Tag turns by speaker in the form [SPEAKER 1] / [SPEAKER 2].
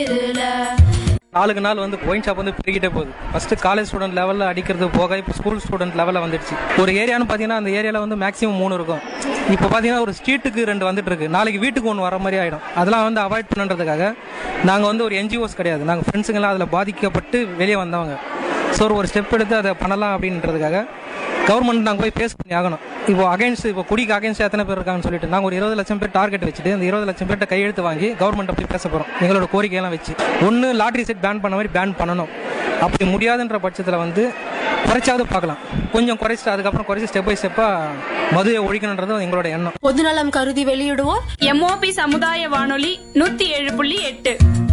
[SPEAKER 1] நாளுக்கு நாள் வந்து ஒயின் ஷாப் வந்து பெருகிட்டே போகுது ஃபர்ஸ்ட் காலேஜ் ஸ்டூடெண்ட் லெவலில் அடிக்கிறது போக இப்போ ஸ்கூல் ஸ்டூடெண்ட் லெவலில் வந்துடுச்சு ஒரு ஏரியான்னு பார்த்தீங்கன்னா அந்த ஏரியாவில் வந்து மேக்ஸிமம் மூணு இருக்கும் இப்போ பார்த்தீங்கன்னா ஒரு ஸ்ட்ரீட்டுக்கு ரெண்டு வந்துட்டு இருக்கு நாளைக்கு வீட்டுக்கு ஒன்று வர மாதிரி ஆகிடும் அதெல்லாம் வந்து அவாய்ட் பண்ணுறதுக்காக நாங்கள் வந்து ஒரு என்ஜிஓஸ் கிடையாது நாங்கள் ஃப்ரெண்ட்ஸுங்கெல்லாம் அதில் பாதிக்கப்பட்டு வெளியே வந்தவங்க ஸோ ஒரு ஸ்டெப் எடுத்து அதை பண்ணலாம் அப்படின்றதுக்காக கவர்மெண்ட் நாங்கள் போய் பேஸ் பண்ணி ஆகணும் இப்போ அகைன்ஸ்ட் இப்போ குடிக்கு அகைன்ஸ்ட் எத்தனை பேர் இருக்காங்கன்னு சொல்லிட்டு நாங்கள் ஒரு இருபது லட்சம் பேர் டார்கெட் வச்சுட்டு அந்த இருபது லட்சம் பேர்ட்ட கையெழுத்து வாங்கி கவர்மெண்ட் போய் பேச போகிறோம் எங்களோட கோரிக்கையெல்லாம் வச்சு ஒன்று லாட்ரி செட் பேன் பண்ண மாதிரி பேன் பண்ணணும் அப்படி முடியாதுன்ற பட்சத்தில் வந்து குறைச்சாவது பார்க்கலாம் கொஞ்சம் குறைச்சிட்டு அதுக்கப்புறம் குறைச்சி ஸ்டெப் பை ஸ்டெப்பாக மதுவை ஒழிக்கணுன்றது எங்களோட எண்ணம்
[SPEAKER 2] பொதுநலம் கருதி வெளியிடுவோர்
[SPEAKER 3] எம்ஓபி சமுதாய வானொலி நூத்தி ஏழு புள்ளி எட்டு